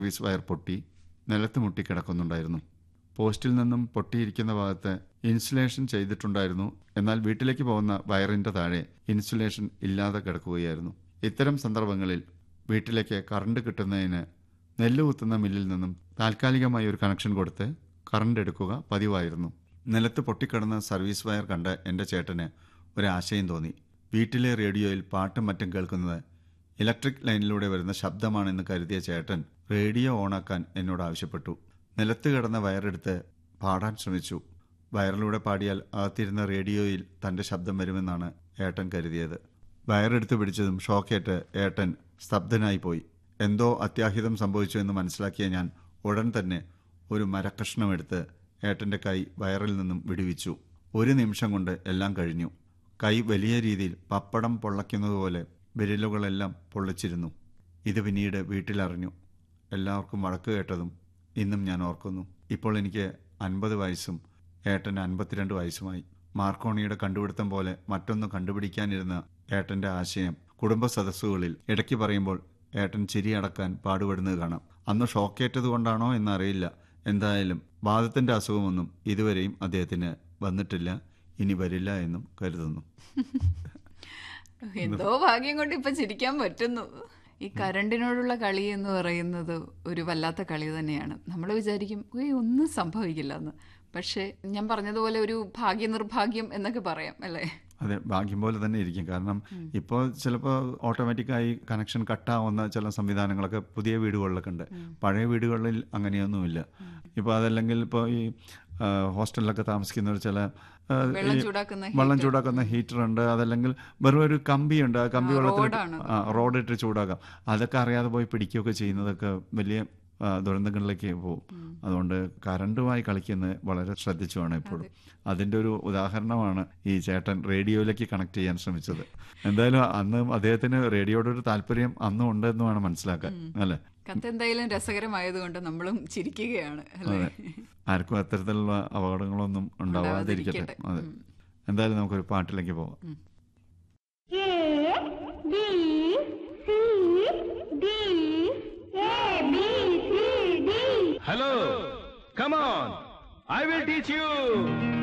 Service wire പൊട്ടി നിലത്ത് മുട്ടിക്കിടക്കുന്നുണ്ടായിരുന്നു പോസ്റ്റിൽ നിന്നും പൊട്ടിയിരിക്കുന്ന ഭാഗത്ത് ഇൻസുലേഷൻ ചെയ്തിട്ടുണ്ടായിരുന്നു എന്നാൽ വീട്ടിലേക്ക് പോകുന്ന വയറിന്റെ താഴെ ഇൻസുലേഷൻ ഇല്ലാതെ കിടക്കുകയായിരുന്നു ഇത്തരം സന്ദർഭങ്ങളിൽ വീട്ടിലേക്ക് കറണ്ട് കിട്ടുന്നതിന് നെല്ല് കുത്തുന്ന മില്ലിൽ നിന്നും താൽക്കാലികമായി ഒരു കണക്ഷൻ കൊടുത്ത് കറണ്ട് എടുക്കുക പതിവായിരുന്നു നിലത്ത് പൊട്ടിക്കിടന്ന സർവീസ് വയർ കണ്ട എൻ്റെ ചേട്ടന് ഒരു ആശയം തോന്നി വീട്ടിലെ റേഡിയോയിൽ പാട്ടും മറ്റും കേൾക്കുന്നത് ഇലക്ട്രിക് ലൈനിലൂടെ വരുന്ന ശബ്ദമാണെന്ന് കരുതിയ ചേട്ടൻ റേഡിയോ ഓണാക്കാൻ എന്നോട് ആവശ്യപ്പെട്ടു നിലത്ത് കിടന്ന വയറെടുത്ത് പാടാൻ ശ്രമിച്ചു വയറിലൂടെ പാടിയാൽ അകത്തിരുന്ന റേഡിയോയിൽ തൻ്റെ ശബ്ദം വരുമെന്നാണ് ഏട്ടൻ കരുതിയത് വയറെടുത്ത് പിടിച്ചതും ഷോക്കേറ്റ് ഏട്ടൻ സ്തബ്ധനായി പോയി എന്തോ അത്യാഹിതം സംഭവിച്ചു എന്ന് മനസ്സിലാക്കിയ ഞാൻ ഉടൻ തന്നെ ഒരു മരക്കഷ്ണമെടുത്ത് ഏട്ടൻ്റെ കൈ വയറിൽ നിന്നും വിടുവിച്ചു ഒരു നിമിഷം കൊണ്ട് എല്ലാം കഴിഞ്ഞു കൈ വലിയ രീതിയിൽ പപ്പടം പൊള്ളയ്ക്കുന്നതുപോലെ വിരലുകളെല്ലാം പൊള്ളിച്ചിരുന്നു ഇത് പിന്നീട് വീട്ടിലറിഞ്ഞു എല്ലാവർക്കും വഴക്ക് കേട്ടതും ഇന്നും ഞാൻ ഓർക്കുന്നു ഇപ്പോൾ എനിക്ക് അൻപത് വയസ്സും ഏട്ടന് അൻപത്തിരണ്ട് വയസ്സുമായി മാർക്കോണിയുടെ കണ്ടുപിടുത്തം പോലെ മറ്റൊന്ന് കണ്ടുപിടിക്കാനിരുന്ന ഏട്ടന്റെ ആശയം കുടുംബ സദസ്സുകളിൽ ഇടയ്ക്ക് പറയുമ്പോൾ ഏട്ടൻ ചിരിയടക്കാൻ പാടുപെടുന്നത് കാണാം അന്ന് ഷോക്കേറ്റത് കൊണ്ടാണോ എന്നറിയില്ല എന്തായാലും വാദത്തിന്റെ അസുഖമൊന്നും ഇതുവരെയും അദ്ദേഹത്തിന് വന്നിട്ടില്ല ഇനി വരില്ല എന്നും കരുതുന്നു എന്തോ ഭാഗ്യം കൊണ്ട് ഇപ്പൊ ചിരിക്കാൻ പറ്റുന്നു ഈ കരണ്ടിനോടുള്ള കളി എന്ന് പറയുന്നത് ഒരു വല്ലാത്ത കളി തന്നെയാണ് നമ്മൾ വിചാരിക്കും ഏയ് ഒന്നും സംഭവിക്കില്ല എന്ന് പക്ഷെ ഞാൻ പറഞ്ഞതുപോലെ ഒരു ഭാഗ്യ നിർഭാഗ്യം എന്നൊക്കെ പറയാം അല്ലേ അതെ ഭാഗ്യം പോലെ തന്നെ ഇരിക്കും കാരണം ഇപ്പോൾ ചിലപ്പോൾ ഓട്ടോമാറ്റിക്കായി കണക്ഷൻ കട്ടാവുന്ന ചില സംവിധാനങ്ങളൊക്കെ പുതിയ വീടുകളിലൊക്കെ ഉണ്ട് പഴയ വീടുകളിൽ അങ്ങനെയൊന്നുമില്ല ഇപ്പോൾ അതല്ലെങ്കിൽ ഇപ്പോൾ ഈ ആ, ഹോസ്റ്റലിലൊക്കെ താമസിക്കുന്നവർ ചില ആ, വെള്ളം ഈ ചൂടാക്കുന്ന വെള്ളം ചൂടാക്കുന്ന ഹീറ്റർ ഉണ്ട് അതല്ലെങ്കിൽ വെറും ഒരു കമ്പിയുണ്ട് ആ കമ്പി വെള്ളത്തിൽ റോഡാണ്. റോഡ് ഇട്ട് ചൂടാക്കാം അതൊക്കെ അറിയാതെ പോയി പിടിക്കുകയൊക്കെ ചെയ്യുന്നതൊക്കെ വലിയ ആ, ദുരന്തങ്ങളിലേക്ക് പോകും അതുകൊണ്ട് കറണ്ടുമായി കളിക്കുന്നത് വളരെ ശ്രദ്ധിച്ചു വേണം എപ്പോഴും അതിന്റെ ഒരു ഉദാഹരണമാണ് ഈ ചേട്ടൻ റേഡിയോയിലേക്ക് കണക്ട് ചെയ്യാൻ ശ്രമിച്ചത് എന്തായാലും അന്ന് അദ്ദേഹത്തിന് റേഡിയോയുടെ ഒരു താല്പര്യം അന്നും ഉണ്ടെന്ന് വേണം മനസ്സിലാക്കാൻ അല്ലെ കത്ത് എന്തായാലും രസകരമായതുകൊണ്ട് നമ്മളും ചിരിക്കുകയാണ് അല്ലേ ആർക്കും അത്തരത്തിലുള്ള അപകടങ്ങളൊന്നും ഉണ്ടാവാതിരിക്കട്ടെ ഉണ്ടാവാതിരിക്കട്ടെ. അതെ എന്തായാലും നമുക്കൊരു പാട്ടിലേക്ക് പോവാം A B C D A B C D Hello, come on. I will teach you.